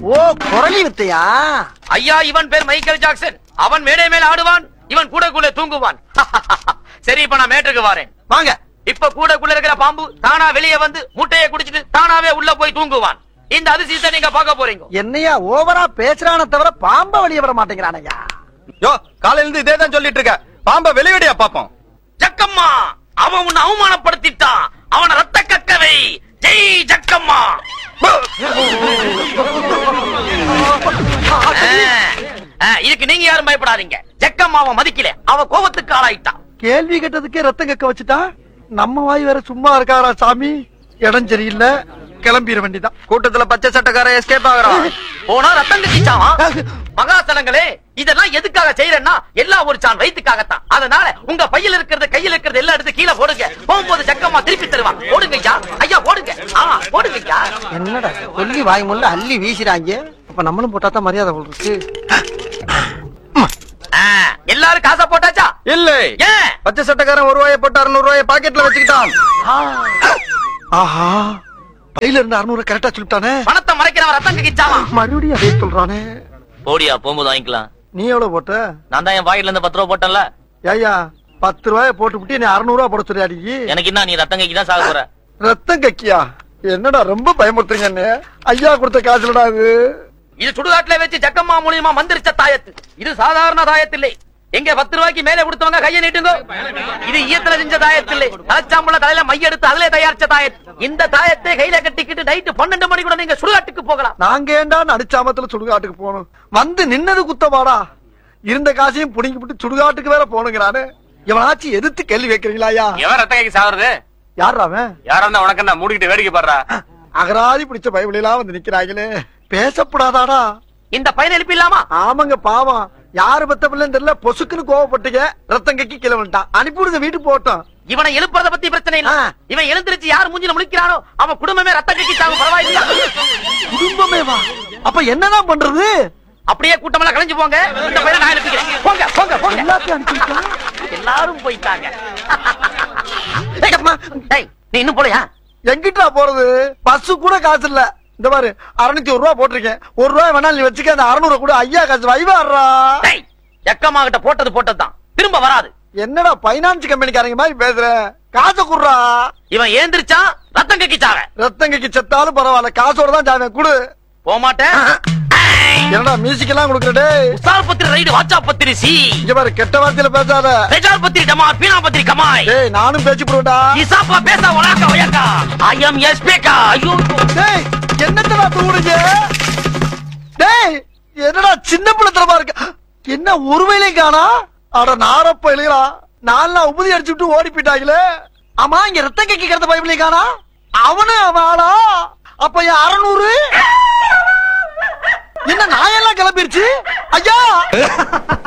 ஓ குரலி வித்தையா ஐயா இவன் பேர் மைக்கேல் ஜாக்சன் அவன் மேடை மேல ஆடுவான் இவன் கூடக்குள்ள தூங்குவான் சரி இப்ப நான் மேட்டுக்கு வரேன் வாங்க இப்ப கூடக்குள்ள இருக்கிற பாம்பு தானா வெளியே வந்து முட்டையை குடிச்சிட்டு தானாவே உள்ள போய் தூங்குவான் இந்த அதிசயத்தை நீங்க பார்க்க போறீங்க என்னையா ஓவரா பேசுறான தவிர பாம்ப வெளிய வர மாட்டேங்கிறானையா யோ காலையில இருந்து இதே தான் சொல்லிட்டு இருக்க பாம்ப வெளியடியா பாப்போம் ஜக்கம்மா அவன் உன்னை அவமானப்படுத்திட்டான் அவன ரத்த கக்கவை ஜெய் ஜக்கம்மா ஆ, ஆ, இதுக்கு நீங்க யாரும் பயப்படாதீங்க ஜக்கம்மாவை மதிக்கல அவ கோபத்துக்கு ஆளாயிட்டான் கேள்வி கேட்டதுக்கே ரத்தம் கக்க வச்சுட்டா நம்ம வாய் வேற சும்மா இருக்காரா சாமி இடம் சரியில்லை கிளம்பிட வேண்டிதான் கூட்டத்துல பச்சை சட்டக்கார எஸ்கேப் ஆகுறான் போனா ரத்தம் கட்டிச்சாவான் மகாசலங்களே இதெல்லாம் எதுக்காக செய்யறேன்னா எல்லாம் ஒரு சான் வயிற்றுக்காகத்தான் அதனால உங்க பையில இருக்கிறது கையில இருக்கிறது எல்லாம் எடுத்து கீழே போடுங்க போகும்போது ஜக்கம்மா திருப்பி தருவான் போடுங்க ஐயா ஐயா போடுங்க ஆ போடுங்க ஐயா என்னடா சொல்லி வாய் முள்ள அள்ளி வீசுறாங்க அப்ப நம்மளும் போட்டா தான் மரியாதை போல் இருக்கு ஆ, எல்லாரும் காசா போட்டாச்சா இல்லை ஏன் பச்சை சட்டக்காரன் ஒரு ரூபாயை போட்டு அறுநூறு ரூபாயை பாக்கெட்ல வச்சுக்கிட்டான் ஆஹா கையில இருந்து அறுநூறு கரெக்டா சொல்லிட்டானே பணத்தை மறைக்கிறவன் ரத்தம் கக்கிச்சாவான் மறுபடியும் அதே சொல்றானே போடியா போகும்போது வாங்கிக்கலாம் நீ எவ்வளவு போட்ட நான் தான் என் பாக்கெட்ல இருந்து பத்து ரூபா போட்டேன்ல ஏய்யா பத்து ரூபாய போட்டு விட்டு நீ அறுநூறு ரூபா போட சொல்லியாடி எனக்கு என்ன நீ ரத்தம் கக்கி தான் சாக போற ரத்தம் கக்கியா என்னடா ரொம்ப பயமுறுத்துறீங்க என்ன ஐயா கொடுத்த காசுலடா இது இது சுடுகாட்டுல வச்சு ஜக்கம்மா மூலியமா மந்திரிச்ச தாயத்து இது சாதாரண தாயத்தில்லை எங்க பத்து ரூபாய்க்கு மேல கொடுத்தவங்க கையை நீட்டுங்க இது ஈயத்துல செஞ்ச தாயத்தில்லை தலைச்சாம்பள தலையில மைய எடுத்து அதுல தயாரிச்ச தாயத்து இந்த தாயத்தை கையில கட்டிக்கிட்டு நைட்டு பன்னெண்டு மணி கூட நீங்க சுடுகாட்டுக்கு போகலாம் நாங்க ஏண்டா நடிச்சாமத்துல சுடுகாட்டுக்கு போகணும் வந்து நின்னது குத்தமாடா இருந்த காசையும் புடிங்கி விட்டு சுடுகாட்டுக்கு வேற போனுங்கிறானு இவனாச்சும் எதிர்த்து கேள்வி வைக்கிறீங்களாயா எவன் ரத்த கைக்கு சாகுறது யாரா அவன் யாரா இருந்தா உனக்கு என்ன மூடிக்கிட்டு வேடிக்கை பாடுறா அகராதி பிடிச்ச பைபிளெல்லாம் வந்து நிக்கிறாங்களே பேசப்படாதாடா இந்த பையன் எழுப்பிடலாமா ஆமாங்க பாவம் யாரு பத்த பிள்ளைன்னு தெரியல பொசுக்குன்னு கோவப்பட்டுங்க ரத்தம் கக்கி கீழே வந்துட்டான் அனுப்பிவிடுங்க வீட்டுக்கு போட்டோம் இவனை எழுப்புறத பத்தி பிரச்சனை இல்ல ஆ. இவன் எழுந்திருச்சு யார் மூஞ்சில முழிக்கிறானோ அவன் குடும்பமே ரத்த கக்கி சாகும் பரவாயில்லையா குடும்பமே வா அப்ப என்னதான் பண்றது அப்படியே கூட்டமெல்லாம் கலைஞ்சு போங்க இந்த பையனை நான் எழுப்பிக்கிறேன் போங்க போங்க போங்க எல்லாத்தையும் அனுப்பிவிட்டா எல்லாரும் போயிட்டாங்க ஏய், அம்மா. ஏய், நீ இன்னும் போலையா எங்கிட்டா போறது பஸ் கூட காசு இல்ல இந்த பாரு அறுநூத்தி ஒரு ரூபா போட்டிருக்கேன் ஒரு ரூபாய் வேணாலும் நீ வச்சுக்க அந்த அறுநூறு கூட ஐயா காசு வைவாடுறா டேய் எக்கம்மா கிட்ட போட்டது போட்டதுதான் திரும்ப வராது என்னடா பைனான்ஸ் கம்பெனிக்காரங்க மாதிரி பேசுற காசை குடுறா இவன் ஏந்திரிச்சான் ரத்தம் கக்கிச்சாக ரத்தங்கைக்கு செத்தாலும் பரவாயில்ல காசோட தான் ஜாமீன் குடு போக மாட்டேன் என்னடா மியூசிக் எல்லாம் கொடுக்குற டேய் உசார் பத்திரி ரைடு வாச்சா பத்திரி சி இங்க பாரு கெட்ட வார்த்தையில பேசாத ரெஜார் பத்திரி டமார் பீனா பத்திரி கமாய் டேய் நானும் பேச்சு போடா இசாப்பா பேச உலாக்க ஒயக்கா ஐ எம் எஸ் பேக்கா ஐயோ டேய் என்னத்தடா தூடுங்க டேய் என்னடா சின்ன பிள்ளைத்தனமா இருக்கு என்ன ஒருவேளையும் காணா அட நாரப்ப இல்லையா நாலு நாள் உபதி அடிச்சு விட்டு ஓடி போயிட்டாங்களே ஆமா இங்க ரத்தம் கக்கி கிடந்த பைபிளையும் காணா அவனு அவன் ஆளா அப்ப என் அறநூறு என்ன நாயெல்லாம் கிளம்பிருச்சு ஐயா